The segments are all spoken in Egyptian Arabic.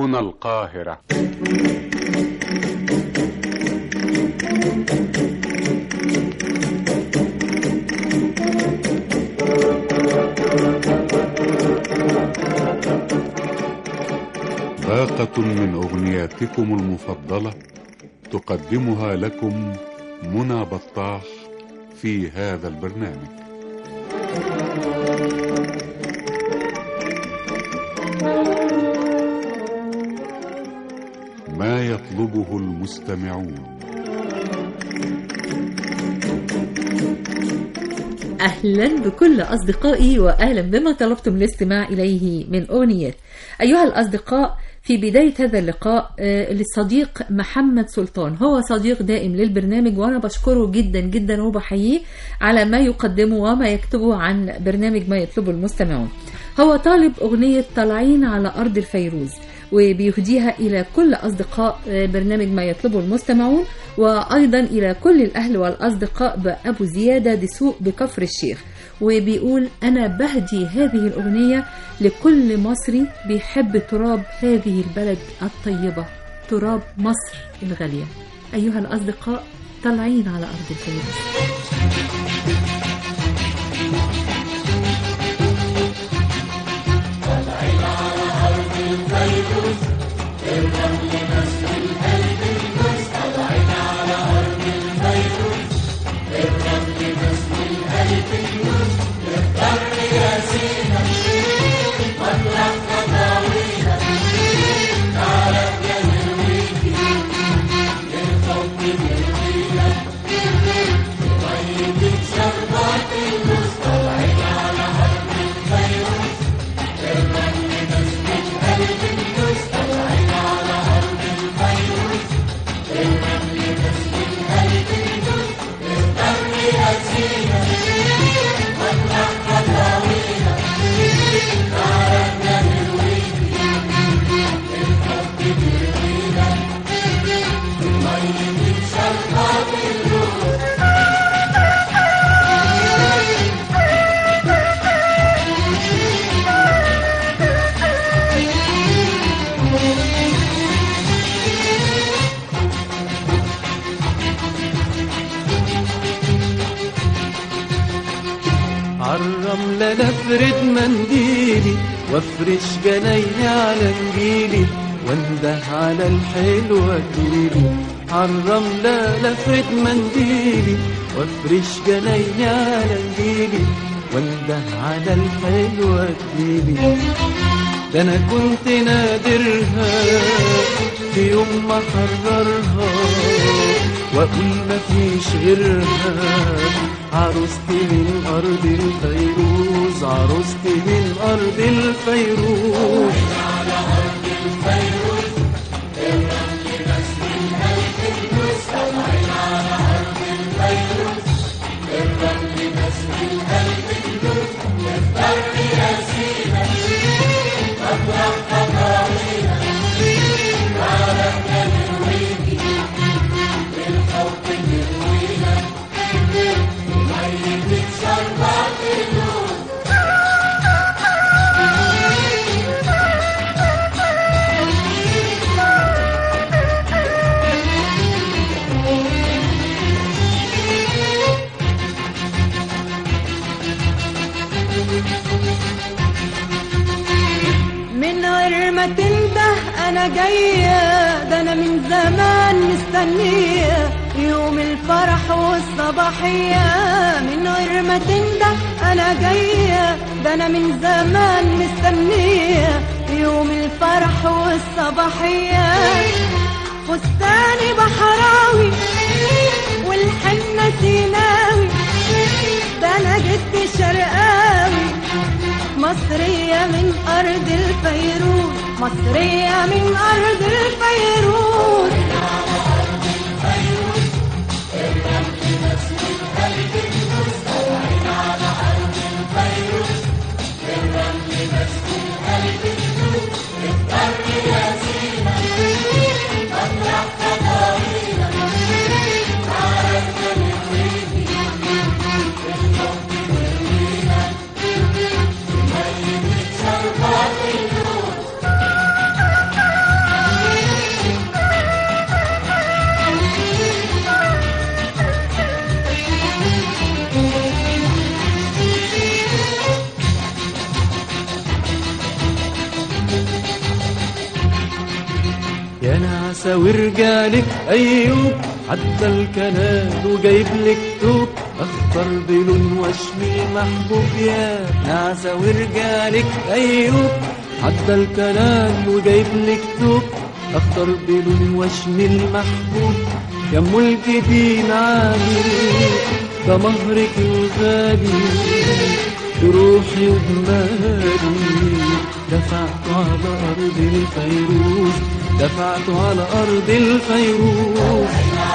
هنا القاهرة باقة من أغنياتكم المفضلة تقدمها لكم منى بطاح في هذا البرنامج ما يطلبه المستمعون أهلا بكل أصدقائي وأهلا بما طلبتم الاستماع إليه من أغنيات أيها الأصدقاء في بداية هذا اللقاء آه، للصديق محمد سلطان هو صديق دائم للبرنامج وأنا بشكره جدا جدا وبحييه على ما يقدمه وما يكتبه عن برنامج ما يطلبه المستمعون هو طالب أغنية طالعين على أرض الفيروز وبيهديها إلى كل أصدقاء آه، برنامج ما يطلبه المستمعون وأيضا إلى كل الأهل والأصدقاء بأبو زيادة دسوق بكفر الشيخ وبيقول أنا بهدي هذه الأغنية لكل مصري بيحب تراب هذه البلد الطيبة تراب مصر الغالية أيها الأصدقاء طالعين على أرض الفيروز عالرملة نفرد منديلي وافرش جناي على نجيلي وانده على الحلوة تجيلي عالرملة نفرد منديلي وافرش جناي على نجيلي وانده على الحلوة تجيلي ده انا كنت نادرها في يوم ما حررها واقول مفيش غيرها عروستي من ارض الفيروز عروستي من ارض الفيروز من غير ما تنده انا جايه ده انا من زمان مستنيه يوم الفرح والصباحيه من غير ما تنده انا جايه ده انا من زمان مستنيه يوم الفرح والصباحيه فستاني بحراوي والحنه سيناوي ده انا جدي شرقاوي مصرية من أرض الفيروز مصرية من أرض الفيروز يا نعسة ورجالك أيوب عدى الكنال وجايب لك توب أخضر بلون وشمي محبوب يا نعسة ورجالك أيوب عدى الكنال وجايب لك توب أخضر بلون وشمي المحبوب يا أم الجبين عالي ده مهرك الغالي بروحي وبمالي دفعت على أرض الفيروز دفعت على أرض الفيروز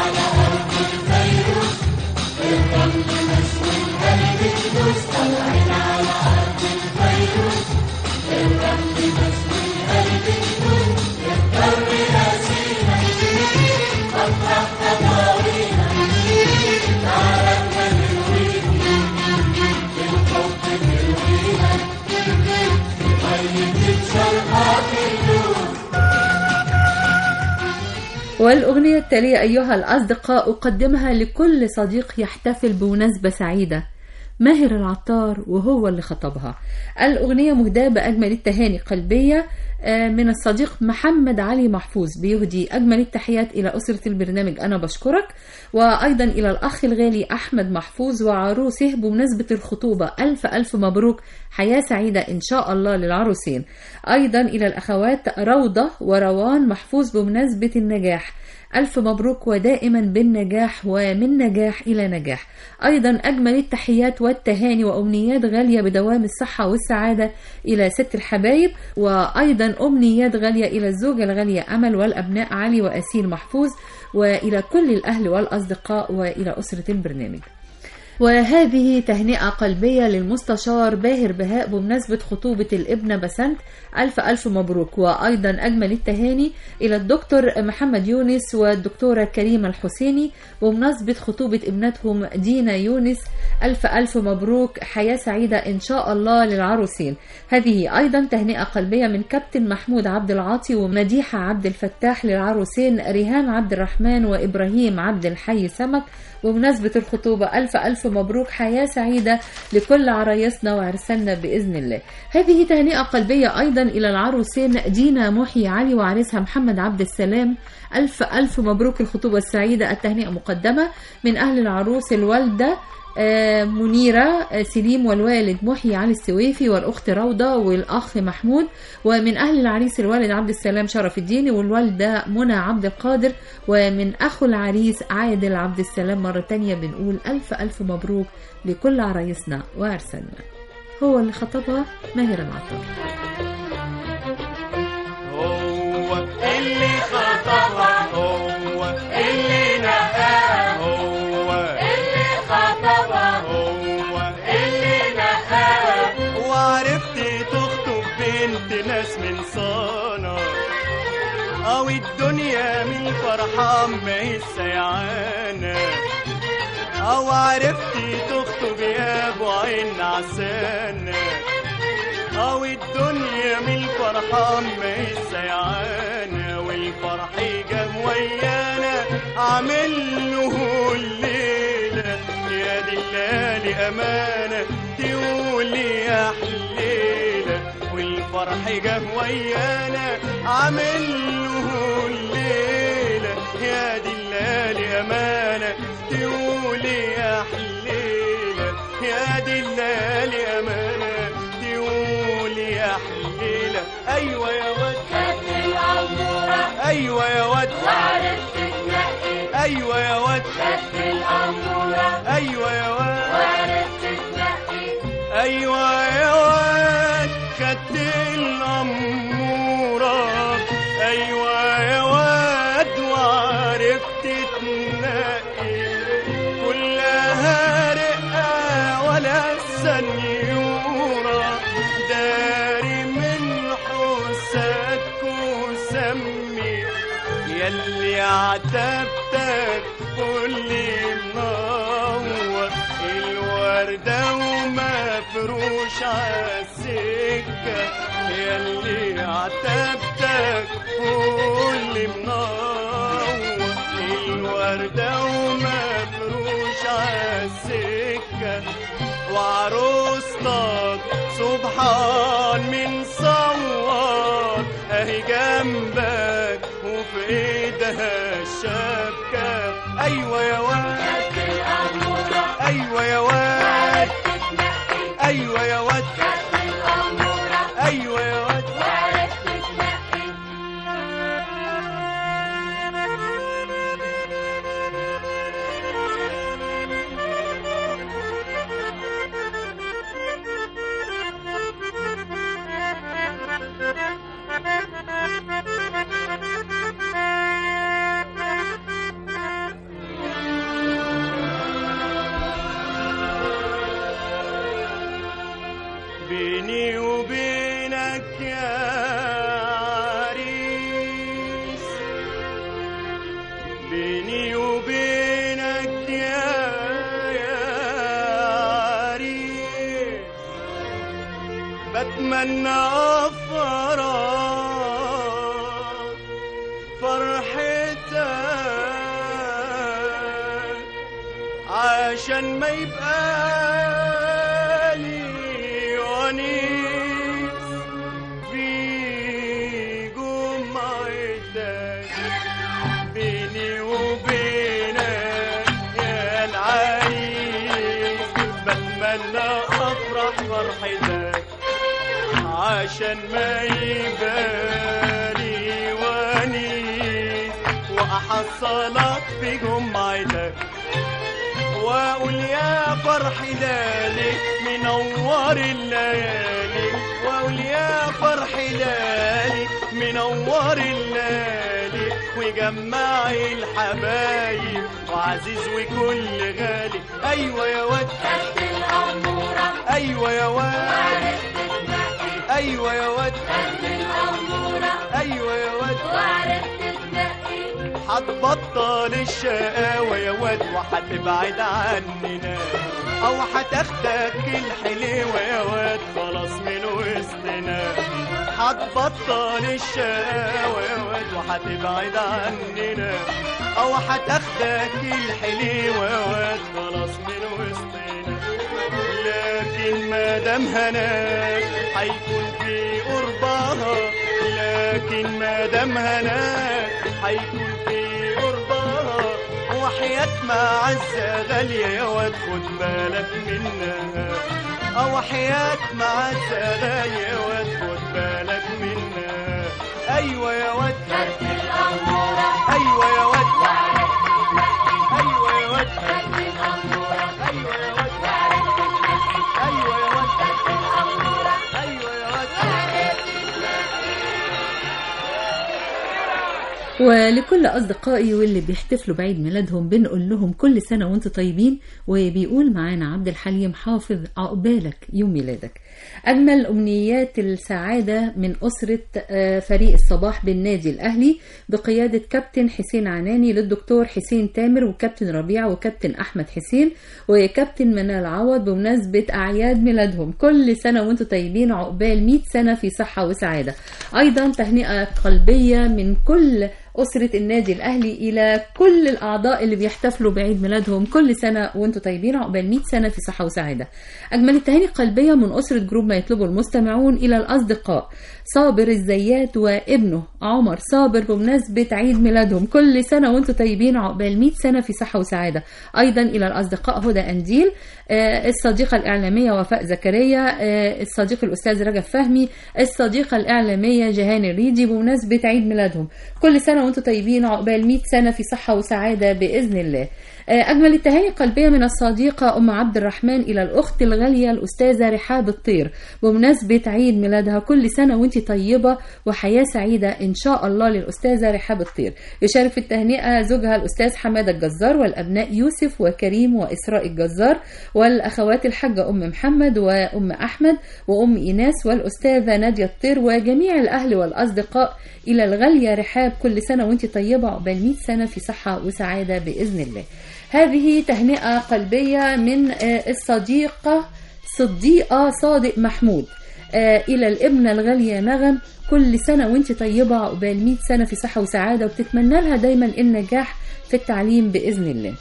والأغنية التالية أيها الأصدقاء أقدمها لكل صديق يحتفل بمناسبة سعيدة ماهر العطار وهو اللي خطبها الأغنية مهداة بأجمل التهاني قلبية آه، من الصديق محمد علي محفوظ بيهدي أجمل التحيات إلى أسرة البرنامج أنا بشكرك وأيضا إلى الأخ الغالي أحمد محفوظ وعروسه بمناسبة الخطوبة ألف ألف مبروك حياة سعيدة إن شاء الله للعروسين أيضا إلى الأخوات روضة وروان محفوظ بمناسبة النجاح ألف مبروك ودائما بالنجاح ومن نجاح إلى نجاح أيضا أجمل التحيات والتهاني وأمنيات غالية بدوام الصحة والسعادة إلى ست الحبايب وأيضا أمنيات غالية إلى الزوجة الغالية أمل والأبناء علي وأسيل محفوظ وإلى كل الأهل والأصدقاء وإلى أسرة البرنامج وهذه تهنئة قلبية للمستشار باهر بهاء بمناسبة خطوبة الابنة بسنت ألف ألف مبروك وأيضا أجمل التهاني إلى الدكتور محمد يونس والدكتورة كريمة الحسيني بمناسبة خطوبة ابنتهم دينا يونس ألف ألف مبروك حياة سعيدة إن شاء الله للعروسين هذه أيضا تهنئة قلبية من كابتن محمود عبد العاطي ومديحة عبد الفتاح للعروسين ريهام عبد الرحمن وإبراهيم عبد الحي سمك بمناسبة الخطوبة ألف ألف مبروك حياة سعيدة لكل عرايسنا وعرسنا بإذن الله هذه تهنئة قلبية أيضا إلى العروسين دينا محي علي وعريسها محمد عبد السلام ألف ألف مبروك الخطوبة السعيدة التهنئة مقدمة من أهل العروس الوالدة آه، منيرة آه، سليم والوالد محيي علي السويفي والأخت روضة والأخ محمود ومن أهل العريس الوالد عبد السلام شرف الدين والوالدة منى عبد القادر ومن أخو العريس عادل عبد السلام مرة تانية بنقول ألف ألف مبروك لكل عرايسنا وعرسنا هو اللي خطبها ماهر العطار هو اللي خطبها هو اللي نقاها هو اللي خطبها هو اللي نقاها وعرفت تخطب بنت ناس من صانا او الدنيا من الفرحة ما هي سيعانة او عرفت تخطب يا ابو عين عسانه أو الدنيا من الفرحة ما هي سيعانة والفرح جه ويانا عامل له الليلة يا دي الليالي أمانة تقول يا حليلة والفرح جه ويانا عامل له الليلة يا دي الليالي أمانة تقول يا حليلة يا دي الليالي أمانة تقول يا حليلة أيوة يا ود خدت الأمورة أيوة يا ود وعرفت تنقي أيوة يا ود خدت الأمورة أيوة يا ود وعرفت تنقي أيوة يا ود خدت الأمورة أيوة يا ود وعرفت تنقي كلها رقة ولا سنيورة داري من حسك وسمي يلي عتبتك كل منور الوردة ومفروش عالسكة يلي عتبتك كل منور الوردة ومفروش عالسكة وعروستك سبحان من صور اهي جنبك وفي ايدها الشبكة ايوه يا واد الأمورة ايوه يا واد تتنقي ايوه يا واد الأمورة ايوه يا واد وعرفت تنقي بيني وبينك يا عريس بيني وبينك يا يا عريس بتمنى افرح فرحتك عشان ما يبقى لي ونيس في جمعتك بيني وبينك يا العريس بتمنى افرح فرحتك عشان ما يبالي ونيس واحصلك في جمعتك واقول يا فرح لالي منور الليالي واقول يا فرح لالي منور الليالي وجمع الحبايب وعزيز وكل غالي ايوه يا واد خدت الأمورة ايوه يا واد وعرفت تنقي ايوه يا واد خدت الأمورة ايوه يا واد وعرفت تنقي هتبطل الشقاوة يا واد وهتبعد عننا أو هتاخدك الحلوة يا واد خلاص من وسطنا هتبطل الشقاوة يا واد وهتبعد عننا أو هتاخدك الحلوة يا واد خلاص من وسطنا لكن ما دام هناك هيكون في قربها لكن ما دام هناك هيكون في قربها وحياة معزة غالية يا واد خد بالك منها أو حياة معزة غالية يا واد خد بالك منها أيوة يا واد خدت الأمورة أيوة يا واد وعرفت تنقي أيوة يا واد خدت الأمورة أيوة يا واد وعرفت تنقي أيوة يا واد خدت الأمورة أيوة يا واد ولكل أصدقائي واللي بيحتفلوا بعيد ميلادهم بنقول لهم كل سنة وانتم طيبين وبيقول معانا عبد الحليم حافظ عقبالك يوم ميلادك أجمل أمنيات السعادة من أسرة آه، فريق الصباح بالنادي الأهلي بقيادة كابتن حسين عناني للدكتور حسين تامر وكابتن ربيع وكابتن أحمد حسين وكابتن منال عوض بمناسبة أعياد ميلادهم كل سنة وانتم طيبين عقبال 100 سنة في صحة وسعادة أيضا تهنئة قلبية من كل أسرة النادي الأهلي إلى كل الأعضاء اللي بيحتفلوا بعيد ميلادهم كل سنة وانتم طيبين عقبال 100 سنة في صحة وسعادة أجمل التهاني القلبية من أسرة جروب ما يطلبه المستمعون إلى الأصدقاء صابر الزيات وابنه عمر صابر بمناسبة عيد ميلادهم كل سنة وانتم طيبين عقبال 100 سنة في صحة وسعادة أيضا إلى الأصدقاء هدى أنديل آه، الصديقة الإعلامية وفاء زكريا آه، الصديق الأستاذ رجب فهمي الصديقة الإعلامية جهان الريدي بمناسبة عيد ميلادهم كل سنة وانتم طيبين عقبال 100 سنة في صحة وسعادة بإذن الله آه، أجمل التهاني القلبية من الصديقة أم عبد الرحمن إلى الأخت الغالية الأستاذة رحاب الطير بمناسبة عيد ميلادها كل سنة وانت طيبة وحياة سعيدة إن شاء الله للأستاذة رحاب الطير يشارك في التهنئة زوجها الأستاذ حمادة الجزار والأبناء يوسف وكريم وإسراء الجزار والأخوات الحاجة أم محمد وأم أحمد وأم إيناس والأستاذة نادية الطير وجميع الأهل والأصدقاء إلى الغالية رحاب كل سنة وانت طيبة عقبال 100 سنة في صحة وسعادة بإذن الله هذه تهنئة قلبية من آه، الصديقة صديقة صادق محمود آه، إلى الابنة الغالية نغم كل سنة وانت طيبة عقبال 100 سنة في صحة وسعادة وبتتمنى لها دايما النجاح في التعليم بإذن الله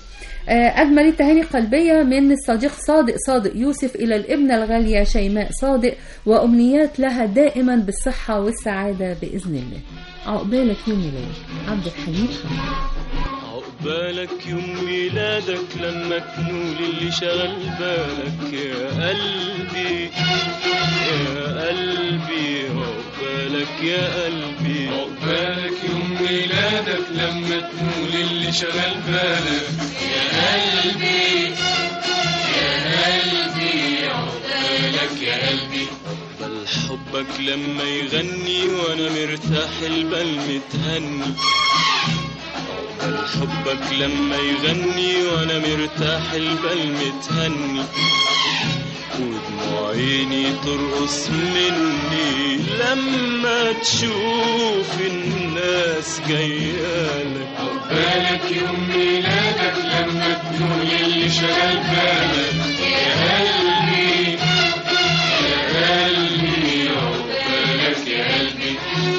آه، أجمل التهاني القلبية من الصديق صادق صادق يوسف إلى الابنة الغالية شيماء صادق وأمنيات لها دائما بالصحة والسعادة بإذن الله عقبالك يوم ميلادك عبد الحليم حمد عقبالك يوم ميلادك لما تنول اللي شغل بالك يا قلبي يا قلبي عقبالك يا قلبي عقبالك يوم ميلادك لما تنول اللي شغل بالك يا قلبي يا قلبي عقبالك يا قلبي بل حبك لما يغني وانا مرتاح البال متهني بل حبك لما يغني وانا مرتاح البال متهني ودموع عيني ترقص مني لما تشوف الناس جايالك عقبالك يوم ميلادك لما تنول اللي شغل بالك يا قلبي يا قلبي عقبالك يا قلبي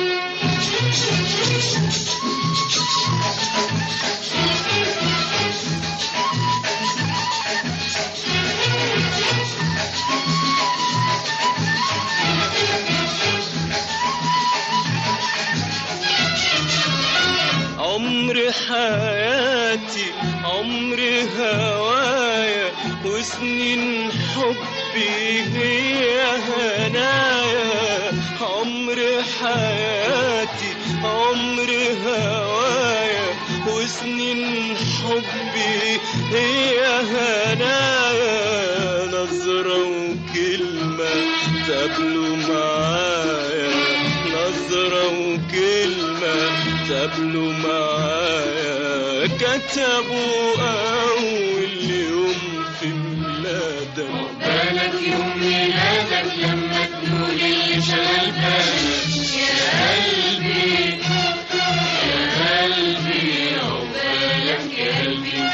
عمر حياتي عمر هوايا وسنين حبي هي هنايا عمر حياتي عمر هوايا وسنين حبي هي هنايا نظرة وكلمة تقابلوا معايا نظرة وكلمة تقابلوا معايا كتبوا أول يوم في ميلادك عقبالك يوم ميلادك لما تنول اللي شغل بالك يا قلبي يا قلبي عقبالك يا قلبي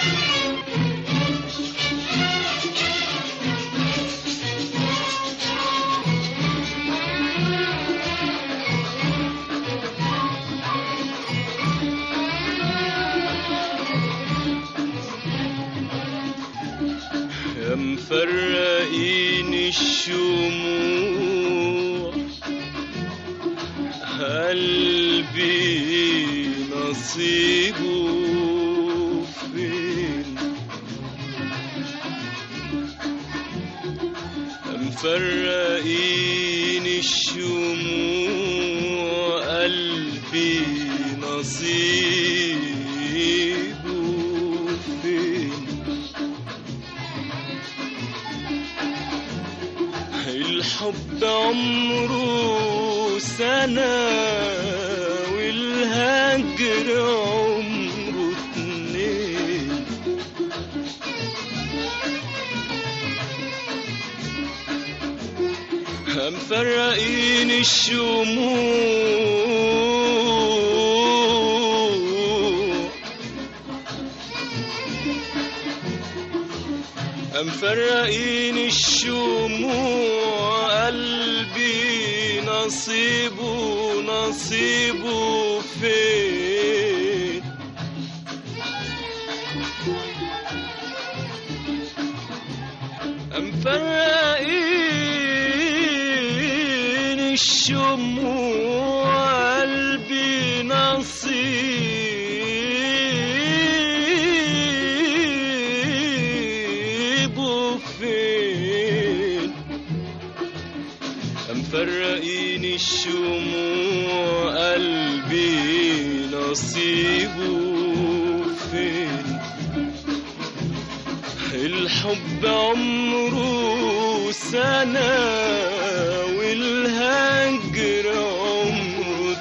يا مفرقين الشموع قلبي نصيبه فين يا مفرقين الشموع قلبي نصيبه فين الحب عمره سنة والهجر عمره اتنين مفرقين الشموع مفرقين الشموع قلبي نصيبه نصيبه فين مفرقين الشموع قلبي نصيبه فين مفرقين الشموع قلبي نصيبه فين الحب عمره سنة والهجر عمره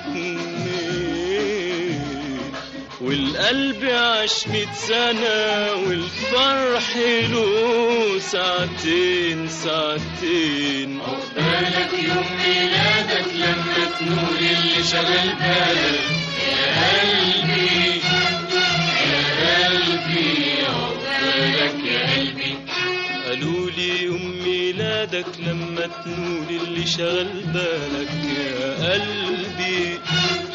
اتنين والقلب عاش ميت سنة والفرح له ساعتين ساعتين عقبالك يوم ميلادك لما تنول اللي شغل بالك يا قلبي يا قلبي عقبالك يا قلبي قالوا لي يوم ميلادك لما تنول اللي شغل بالك يا قلبي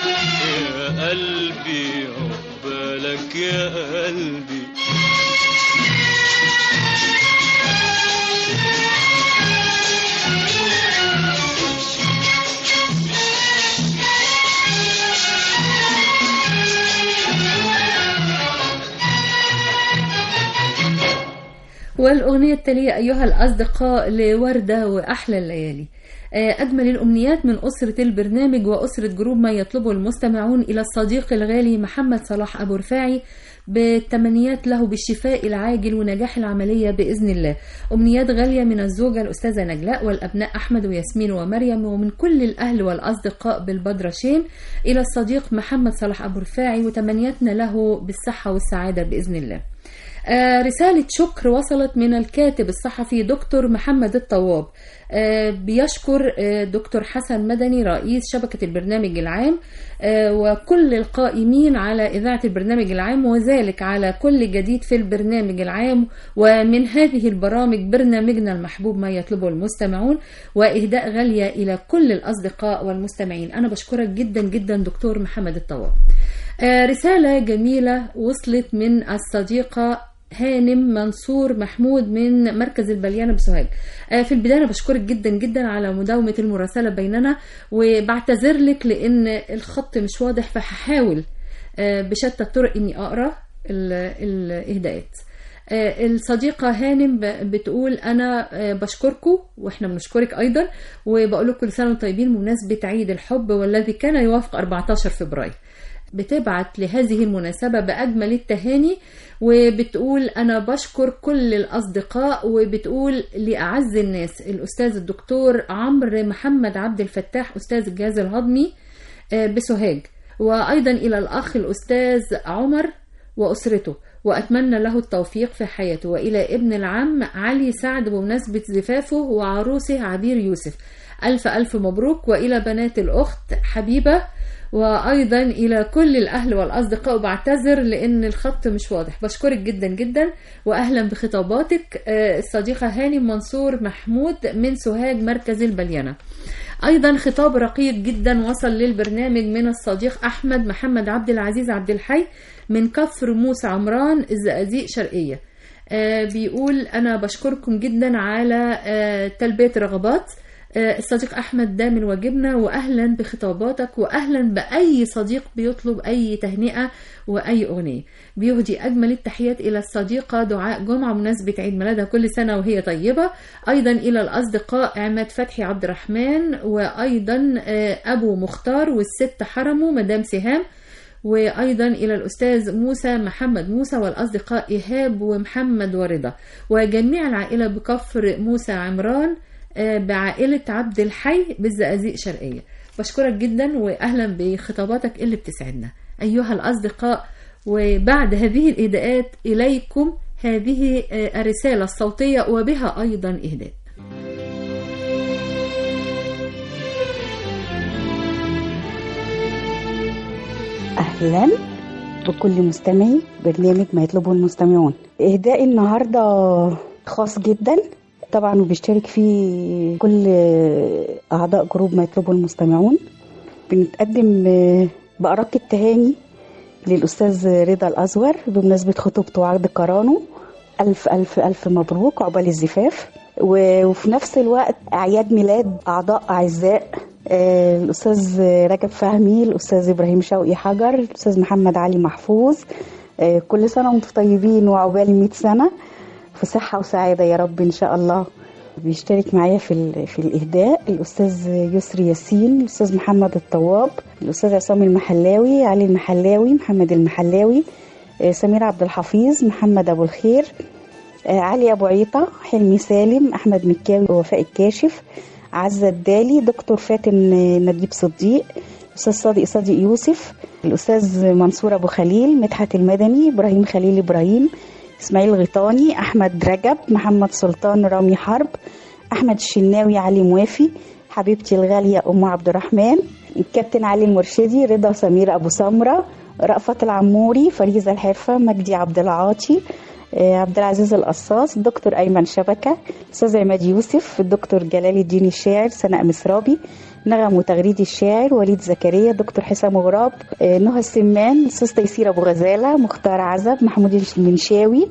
يا قلبي عقبالك يا قلبي والأغنية التالية أيها الأصدقاء لوردة وأحلى الليالي آه، أجمل الأمنيات من أسرة البرنامج وأسرة جروب ما يطلبه المستمعون إلى الصديق الغالي محمد صلاح أبو رفاعي بالتمنيات له بالشفاء العاجل ونجاح العملية بإذن الله أمنيات غالية من الزوجة الأستاذة نجلاء والأبناء أحمد وياسمين ومريم ومن كل الأهل والأصدقاء بالبدرشين إلى الصديق محمد صلاح أبو رفاعي وتمنياتنا له بالصحة والسعادة بإذن الله آه، رسالة شكر وصلت من الكاتب الصحفي دكتور محمد الطواب آه، بيشكر آه، دكتور حسن مدني رئيس شبكة البرنامج العام آه، وكل القائمين على إذاعة البرنامج العام وذلك على كل جديد في البرنامج العام ومن هذه البرامج برنامجنا المحبوب ما يطلبه المستمعون وإهداء غالية إلى كل الأصدقاء والمستمعين أنا بشكرك جدا جدا دكتور محمد الطواب آه، رسالة جميلة وصلت من الصديقة هانم منصور محمود من مركز البليانة بسوهاج آه، في البداية أنا بشكرك جدا جدا على مداومة المراسلة بيننا وبعتذر لك لأن الخط مش واضح فهحاول آه، بشتى الطرق إني أقرأ ال- الإهداءات آه، الصديقة هانم ب- بتقول أنا آه، بشكركم وإحنا بنشكرك أيضا وبقول لكم كل سنة وانتم طيبين بمناسبة عيد الحب والذي كان يوافق 14 فبراير بتبعت لهذه المناسبة بأجمل التهاني وبتقول أنا بشكر كل الأصدقاء وبتقول لأعز الناس الأستاذ الدكتور عمرو محمد عبد الفتاح أستاذ الجهاز الهضمي آه، بسوهاج وأيضا إلى الأخ الأستاذ عمر وأسرته وأتمنى له التوفيق في حياته وإلى ابن العم علي سعد بمناسبة زفافه وعروسه عبير يوسف ألف ألف مبروك وإلى بنات الأخت حبيبة وأيضا إلى كل الأهل والأصدقاء وبعتذر لأن الخط مش واضح بشكرك جدا جدا وأهلا بخطاباتك آه، الصديقة هاني منصور محمود من سوهاج مركز البليانة أيضا خطاب رقيق جدا وصل للبرنامج من الصديق أحمد محمد عبد العزيز عبد الحي من كفر موسى عمران الزقازيق شرقية آه، بيقول أنا بشكركم جدا على آه، تلبية رغبات آه، الصديق أحمد ده من واجبنا وأهلا بخطاباتك وأهلا بأي صديق بيطلب أي تهنئة وأي أغنية بيهدي أجمل التحيات إلى الصديقة دعاء جمعة مناسبة عيد ميلادها كل سنة وهي طيبة أيضا إلى الأصدقاء عماد فتحي عبد الرحمن وأيضا آه، أبو مختار والست حرمه مدام سهام وأيضا إلى الأستاذ موسى محمد موسى والأصدقاء إيهاب ومحمد ورضا وجميع العائلة بكفر موسى عمران آه، بعائلة عبد الحي بالزقازيق شرقية بشكرك جدا وأهلا بخطاباتك اللي بتسعدنا أيها الأصدقاء وبعد هذه الإهداءات إليكم هذه آه، الرسالة الصوتية وبها أيضا إهداء أهلا بكل مستمعي برنامج ما يطلبه المستمعون إهداء النهاردة خاص جدا طبعا وبيشترك فيه كل أعضاء جروب ما يطلبه المستمعون بنتقدم بأرق التهاني للأستاذ رضا الأزور بمناسبة خطوبته وعقد قرانه ألف ألف ألف مبروك عقبال الزفاف و- وفي نفس الوقت أعياد ميلاد أعضاء أعزاء آه، الأستاذ رجب فهمي الأستاذ إبراهيم شوقي حجر الأستاذ محمد علي محفوظ آه، كل سنة وانتم طيبين وعقبال 100 سنة في صحة وسعادة يا رب إن شاء الله بيشترك معايا في ال- في الإهداء الأستاذ يسري ياسين الأستاذ محمد الطواب الأستاذ عصام المحلاوي علي المحلاوي محمد المحلاوي آه، سمير عبد الحفيظ محمد أبو الخير آه، علي أبو عيطة حلمي سالم أحمد مكاوي ووفاء الكاشف عزة الدالي دكتور فاتن آه، نجيب صديق أستاذ صادق صادق يوسف الأستاذ منصور أبو خليل مدحت المدني إبراهيم خليل إبراهيم إسماعيل غيطاني أحمد رجب محمد سلطان رامي حرب أحمد الشناوي علي موافي حبيبتي الغالية أم عبد الرحمن الكابتن علي المرشدي رضا سمير أبو سمرة رأفت العموري فريزة الحرفة مجدي عبد العاطي آه، عبد العزيز القصاص الدكتور أيمن شبكة أستاذ عماد يوسف الدكتور جلال الدين الشاعر سناء مسرابي نغم وتغريد الشاعر وليد زكريا دكتور حسام غراب آه، نهى السمان أستاذ تيسير أبو غزالة مختار عزب محمود المنشاوي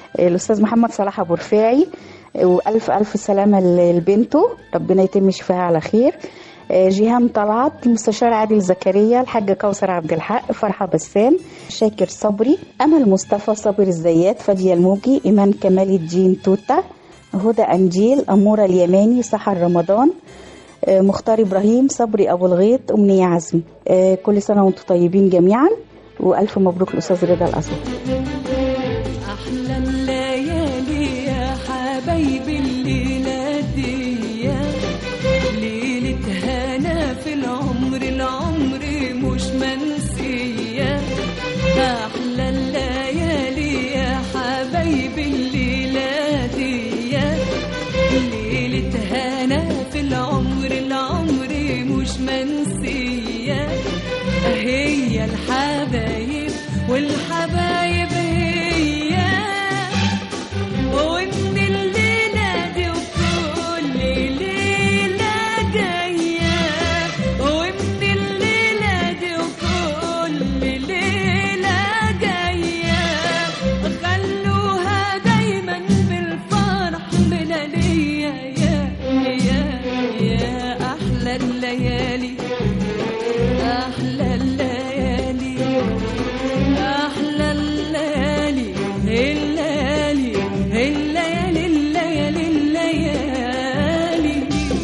الاستاذ محمد صلاح ابو رفاعي والف الف سلامه لبنته ربنا يتم شفاها على خير آه، جيهان طلعت المستشار عادل زكريا الحاجة كوثر عبد الحق فرحة بسام شاكر صبري أمل مصطفى صابر الزيات فادية الموجي إيمان كمال الدين توتا هدى أنجيل أمورة اليماني سحر رمضان آه، مختار إبراهيم صبري أبو الغيط أمنية عزمي آه، كل سنة وأنتم طيبين جميعا وألف مبروك الأستاذ رضا الأزهر أحلى الليالي يا حبايبي الليلة دي ليلة هنا في العمر العمر مش منسية أحلى الليالي يا حبايبي الليلة دي ليلة هنا في العمر العمر مش منسية هي الحبايب والحبايب هي ومن الليلة دي وكل ليلة جاية ومن الليلة دي وكل ليلة جاية خلوها دايما بالفرح ملالية يا يا يا أحلى الليالي أحلى الليالي أحلى الليالي الليالي الليالي الليالي الليالي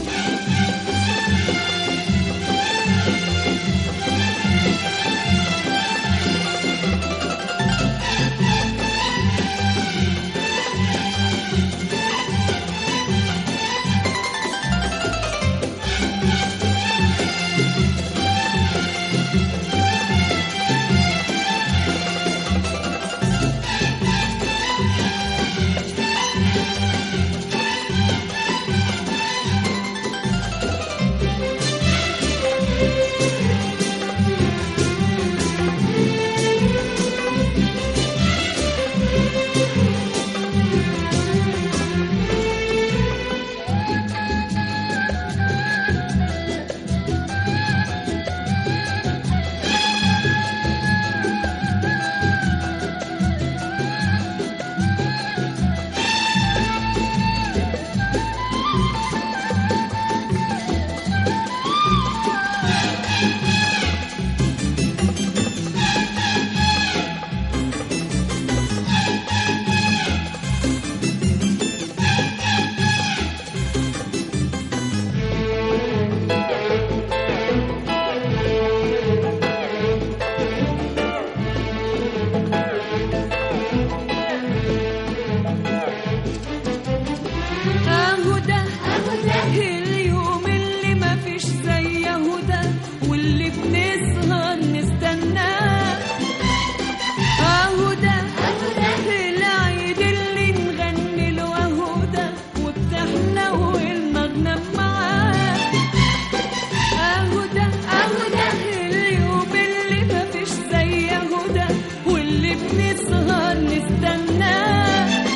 اهو ده اليوم اللي ما فيش زيه ده واللي بنسهر نستناه اهو ده العيد اللي نغني له اهو ده وبتحلو المغنم معاه اهو ده اهو ده اليوم اللي ما فيش زيه ده واللي بنسهر نستناه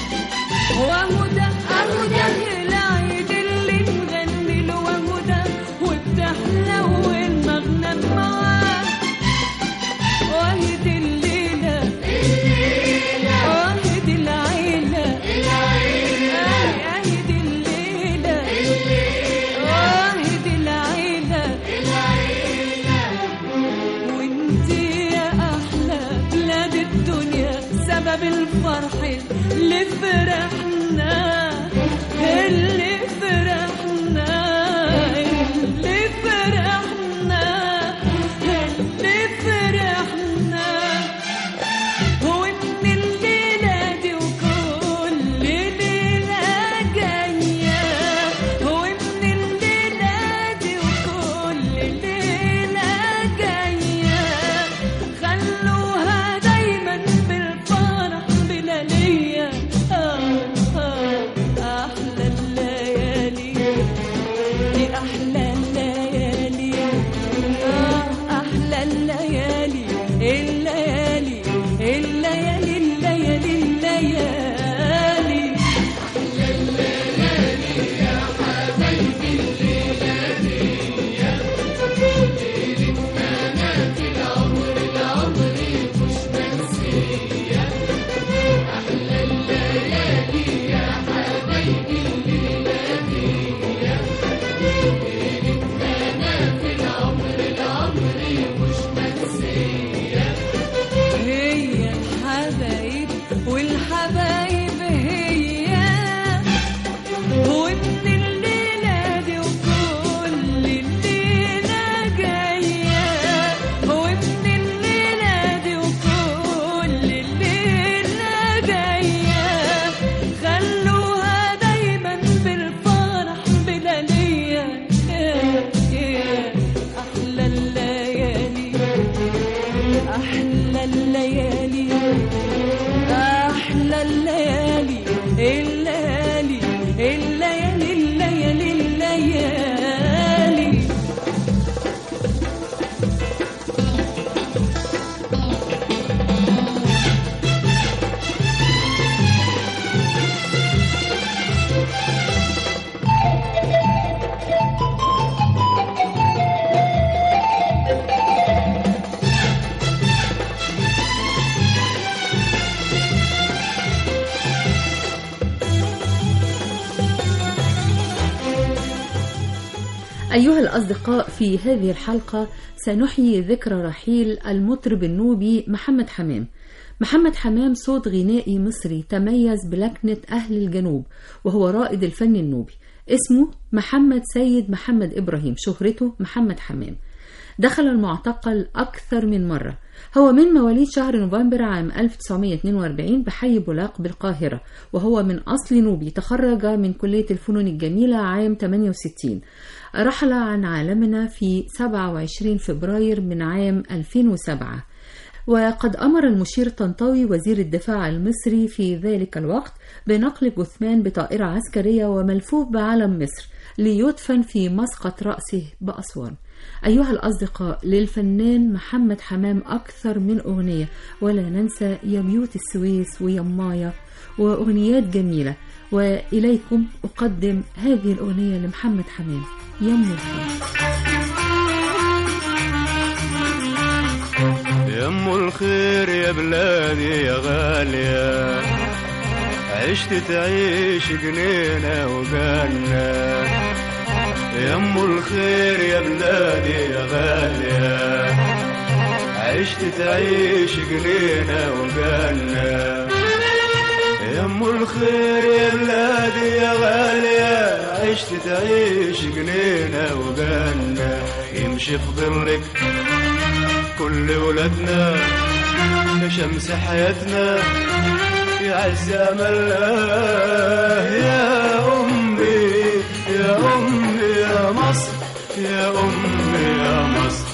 وهو ده اهو ده العيد اللي نغني له وهو ده وبتحلو المغنم معاه واهد الليلة واهد العيلة واهد الليلة واهد العيلة وانتي يا احلى بلاد الدنيا سبب الفرح اللي فرحنا اللي فرحنا اللي فرحنا اللي فرحنا وان الليله دي وكل ليله جايه وان الليله دي وكل ليله جايه خلوها دايما بالفرح بلاليه آه آه أحلى الليالي أحلى الليالي الليالي الليالي الليالي الليالي أيها الأصدقاء في هذه الحلقة سنحيي ذكرى رحيل المطرب النوبي محمد حمام محمد حمام صوت غنائي مصري تميز بلكنة أهل الجنوب وهو رائد الفن النوبي اسمه محمد سيد محمد إبراهيم شهرته محمد حمام دخل المعتقل أكثر من مرة هو من مواليد شهر نوفمبر عام 1942 بحي بولاق بالقاهرة وهو من أصل نوبي تخرج من كلية الفنون الجميلة عام 68 رحل عن عالمنا في 27 فبراير من عام 2007 وقد أمر المشير طنطاوي وزير الدفاع المصري في ذلك الوقت بنقل جثمان بطائرة عسكرية وملفوف بعلم مصر ليدفن في مسقط رأسه بأسوان أيها الأصدقاء للفنان محمد حمام أكثر من أغنية ولا ننسى يا بيوت السويس ويمايا وأغنيات جميلة وإليكم أقدم هذه الأغنية لمحمد حمام يم الخير يم الخير يا بلادي يا غالية عشت تعيش جنينة وجنة يم الخير يا بلادي يا غالية عشت تعيش جنينة وجنة يم الخير يا بلادي يا غالية عشت تعيش جنينة وجنة يمشي في ظلك كل ولادنا يا شمس حياتنا يا عز املنا يا امي يا امي يا مصر يا امي يا مصر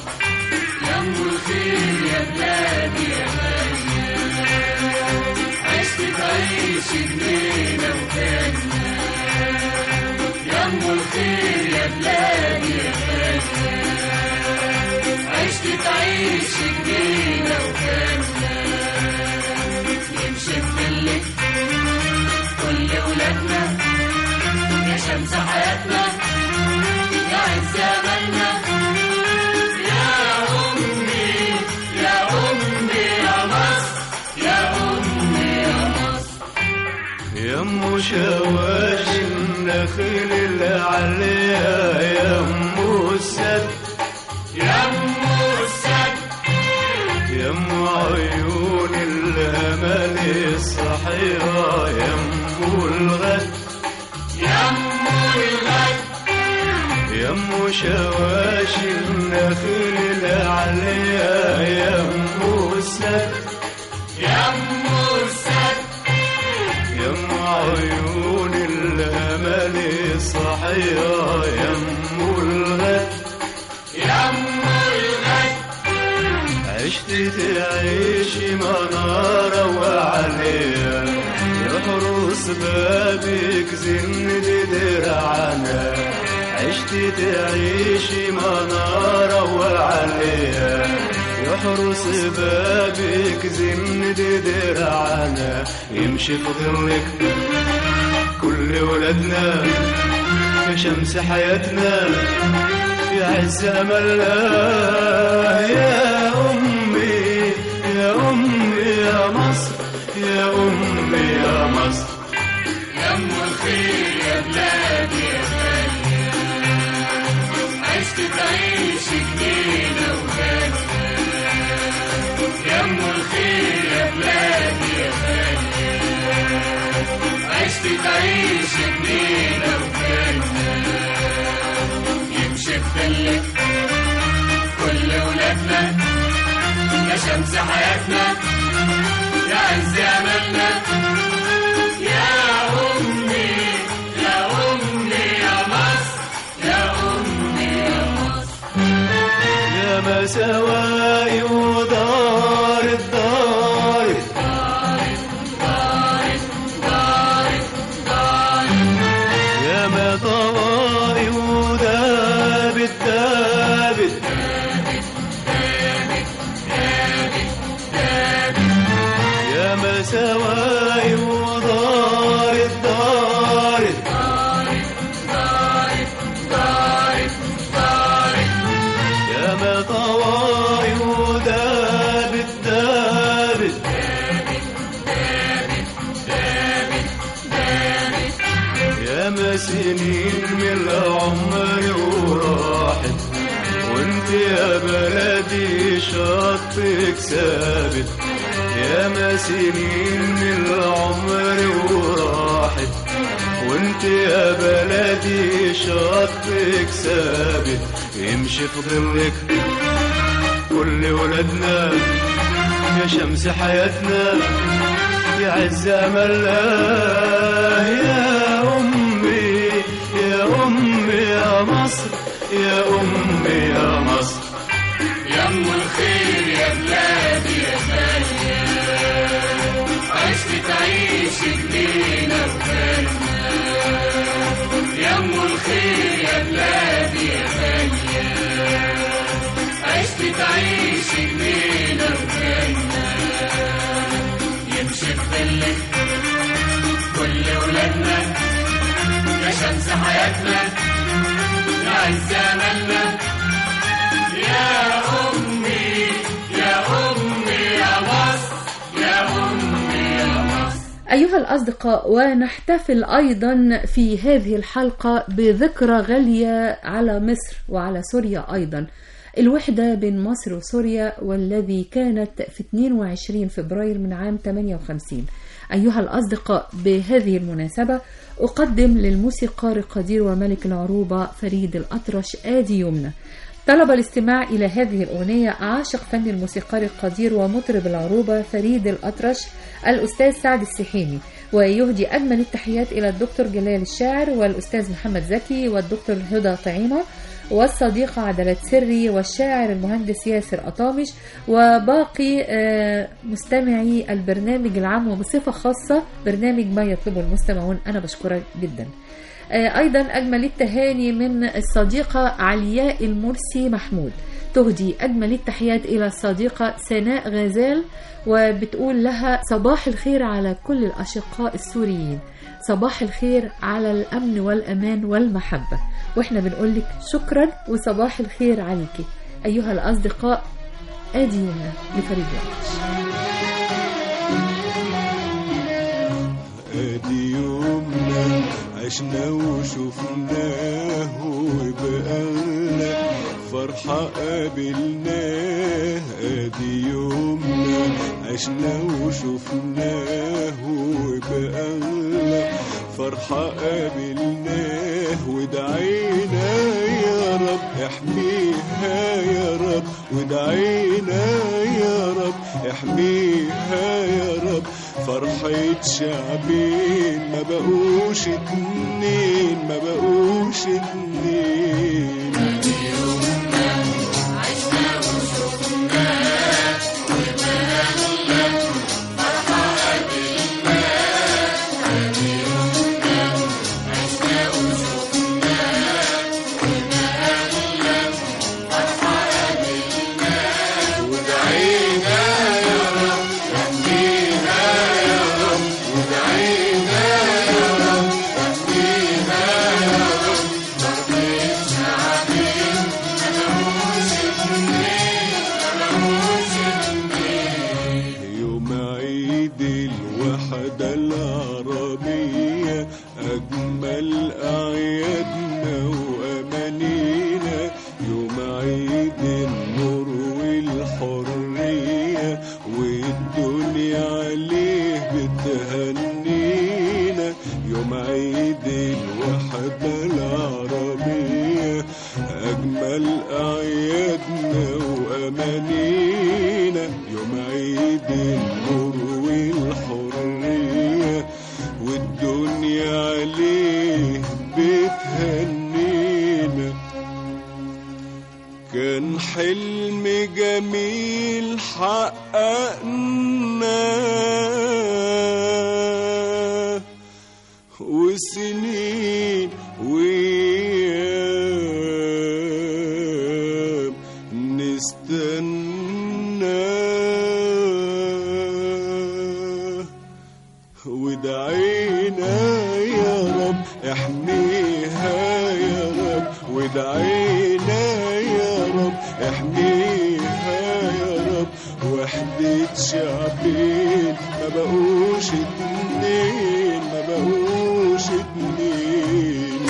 يم شواش النخيل اللي عليها يم السد يم السد يم عيون الامل الصحيرة يم الغد يم الغد يم شواش النخيل اللي عليها يم السد يم السد يم عيون الامل صحية يم الغد يم الغد عشت تعيش منارة وعليها يحرس بابك زند درعنا عشت تعيش منارة وعليها يحرس بابك زند درعنا يمشي في ظلك كل ولدنا يا شمس حياتنا يا عز املنا يا امي يا امي يا مصر يا امي يا مصر يم الخير يا بلادي يا غالية عشت تعيش جنينة وغالية يم الخير يا بلادي يا غالية عشت تعيش جنينة وغالية يمشي بفلك كل ولادنا يا شمس حياتنا يا عز املنا يا امي يا امي يا مصر يا امي يا مصر يا مساواي ودار الدار يا ما طوائي ودابت دابت يا ما سواي ودارت دارت يا ما طواي ودابت دابت يا ما سنين من العمر وراحت وانت يا بلدي شطك ثابت يا ما سنين من العمر وراحت وانت يا بلدي شطك ثابت يمشي في ظلك كل ولدنا يا شمس حياتنا يا عز املنا يا امي يا امي يا مصر يا امي يا مصر يم الخير يا بلادي يا غالية عشت تعيش جنينة وجنة يم الخير يا بلادي يا غالية عشت تعيش جنينة وجنة يمشي في ظلك كل ولادنا يا شمس حياتنا يا عز املنا يا أمي يا أمي يا مصر يا أمي يا مصر أيها الأصدقاء ونحتفل أيضا في هذه الحلقة بذكرى غالية على مصر وعلى سوريا أيضا الوحدة بين مصر وسوريا والذي كانت في 22 فبراير من عام 58 أيها الأصدقاء بهذه المناسبة أقدم للموسيقار القدير وملك العروبة فريد الأطرش آدي يمنى طلب الاستماع إلى هذه الأغنية عاشق فن الموسيقار القدير ومطرب العروبة فريد الأطرش الأستاذ سعد السحيمي ويهدي أجمل التحيات إلى الدكتور جلال الشاعر والأستاذ محمد زكي والدكتور هدى طعيمة والصديقة عدلة سري والشاعر المهندس ياسر أطامش وباقي آه، مستمعي البرنامج العام وبصفة خاصة برنامج ما يطلبه المستمعون أنا بشكرك جدا آه، أيضا أجمل التهاني من الصديقة علياء المرسي محمود تهدي أجمل التحيات إلى الصديقة سناء غزال وبتقول لها صباح الخير على كل الأشقاء السوريين صباح الخير على الأمن والأمان والمحبة وإحنا بنقول لك شكرا وصباح الخير عليكي أيها الأصدقاء آدي يمنى لفريد الأطرش ادي يومنا عشنا وشفناه وبقالنا فرحة قابلناه ادي يومنا عشنا وشفناه وبقالنا فرحة قابلناه ودعينا يا رب احميها يا رب ودعينا يا رب احميها يا رب فرحة شعبين ما بقوش اتنين ما بقوش اتنين يوم عيد الوحدة العربية أجمل أعيادنا وأمانينا يوم عيد النور والحرية والدنيا عليه بتهنينا يوم عيد الوحدة العربية أجمل أعيادنا وأمانينا يوم عيد النور والحرية والدنيا عليه بتهنينا كان حلم جميل حققناه وسنين وأيام نستناه ودعينا يا رب احميها يا رب ودعينا يا رب احميها يا رب وحدة شعبين ما بقوش اتنين ما بقوش اتنين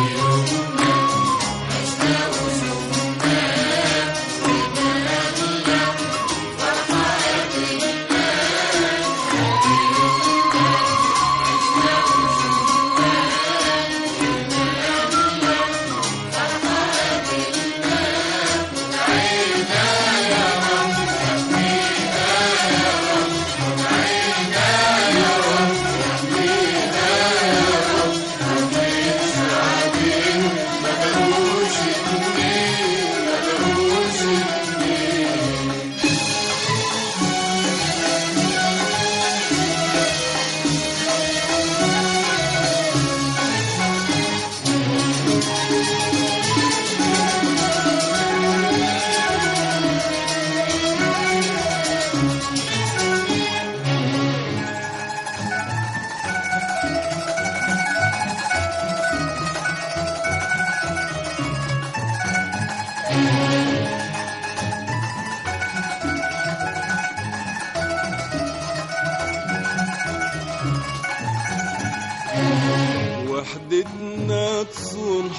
وحدتنا تصون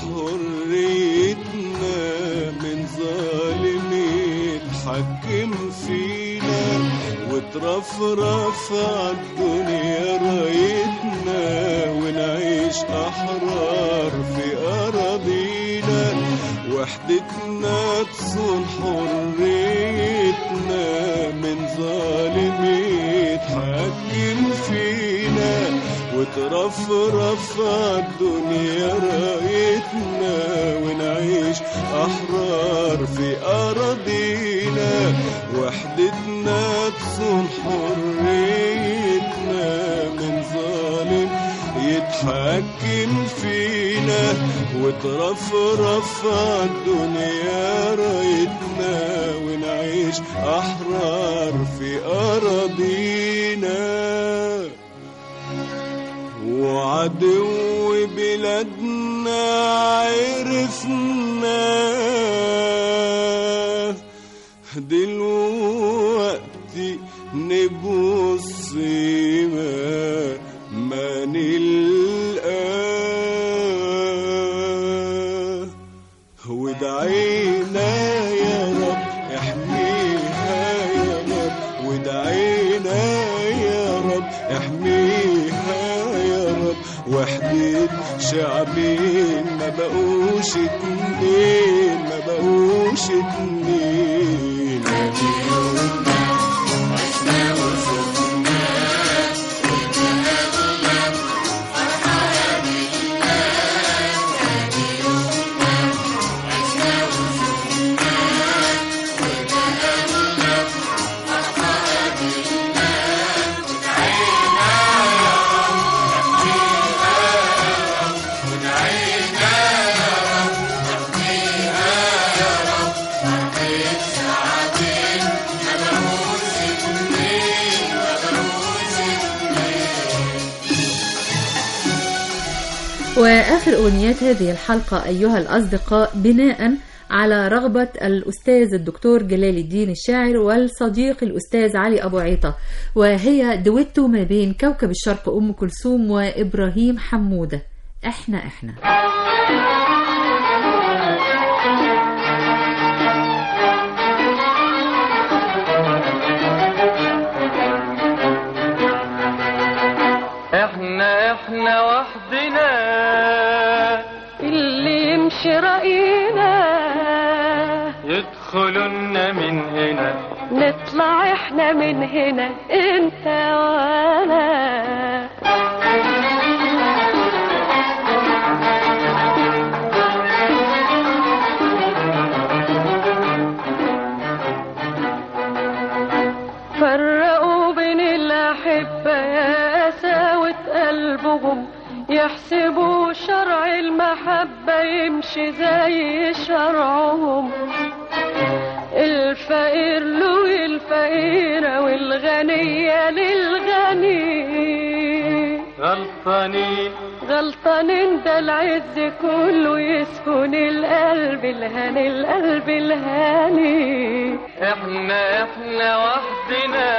حريتنا من ظالم يتحكم فينا وترفرف عالدنيا رايتنا ونعيش أحرار في أراضينا وحدتنا تصون حريتنا من ظالم يتحكم فينا وترفرف الدنيا رايتنا ونعيش أحرار في أراضينا وحدتنا تصون حريتنا من ظالم يتحكم فينا وترفرف الدنيا رايتنا ونعيش أحرار في أراضينا وعدو بلادنا عرفنا دلوقتي نبص ما ما نلقاه ودعينا يا رب احميها يا رب ودعينا يا رب احميها يا رب وحدة شعبين ما بقوش اتنين ما بقوش اتنين وآخر أغنيات هذه الحلقة أيها الأصدقاء بناء على رغبة الأستاذ الدكتور جلال الدين الشاعر والصديق الأستاذ علي أبو عيطة وهي دويتو ما بين كوكب الشرق أم كلثوم وإبراهيم حمودة إحنا إحنا احنا احنا وحدنا اللي يمشي رأينا يدخلنا من هنا نطلع احنا من هنا انت وانا فرقوا بين الأحبة يا قساوة قلبهم يحسبوا شرع المحبة يمشي زي شرعهم الفقير له الفقيرة والغنية للغني غلطانين غلطانين ده العز كله يسكن القلب الهاني القلب الهاني احنا احنا وحدنا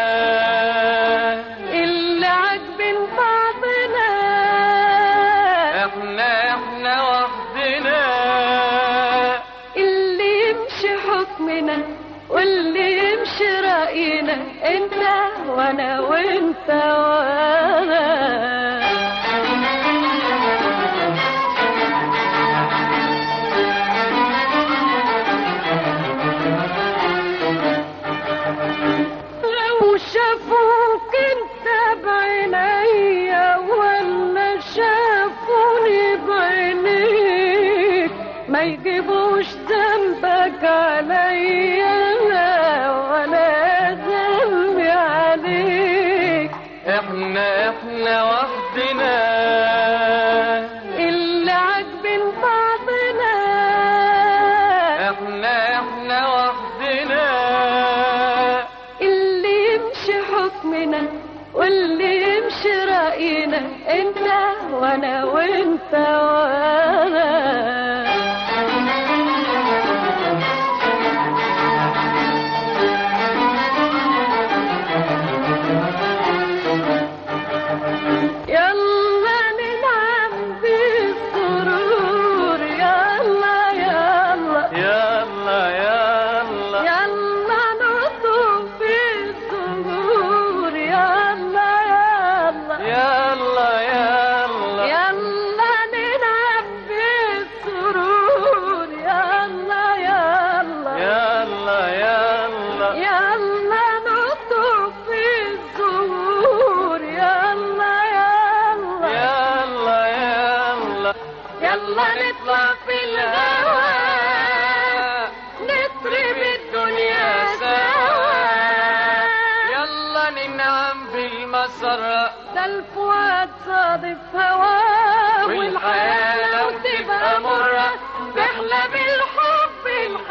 اللي عاجبين بعضنا احنا احنا وحدنا اللي يمشي حكمنا واللي يمشي رأينا انت وانا وانت وانا لو شافوك انت بعينيا ولا شافوني بعينيك ما يجيبوش ذنبك عليا لا ولا ذنبي عليك احنا احنا وحدنا اللي عاجبين بعضنا احنا احنا وحدنا اللي يمشي حكمنا واللي يمشي رأينا انت وانا وانت وانا يلا ننعم بالسرور يلا يلا يلا يلا يلا نطوف بالزهور يلا يلا يلا يلا يلا ننعم بالسرور يلا يلا يلا يلا يلا نطوف بالزهور يلا يلا يلا يلا يلا نطلع في الهوا نطرب الدنيا سوا يلا ننعم بالمسرة ده الفؤاد صادف هواه والحياة لو تبقى مرة تحلى بالحب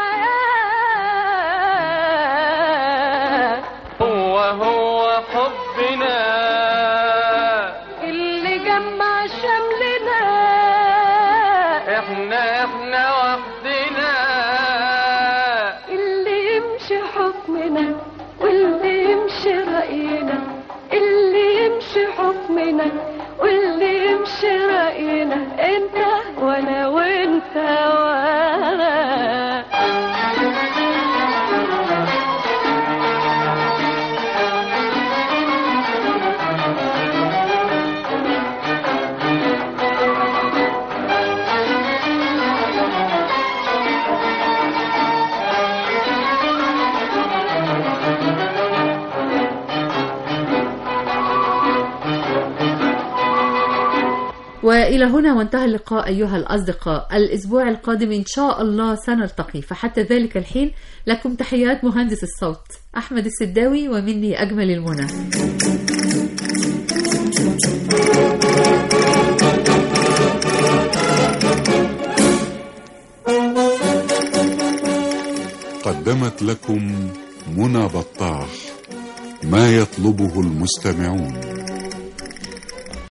الحياة هو هو حبنا اللي جمع شملنا احنا احنا وحدنا اللي يمشي حكمنا واللي يمشي رأينا اللي يمشي حكمنا واللي يمشي رأينا انت وانا وانت وانا وإلى هنا وانتهى اللقاء أيها الأصدقاء الأسبوع القادم إن شاء الله سنلتقي فحتى ذلك الحين لكم تحيات مهندس الصوت أحمد السداوي ومني أجمل المنى قدمت لكم منى بطاح ما يطلبه المستمعون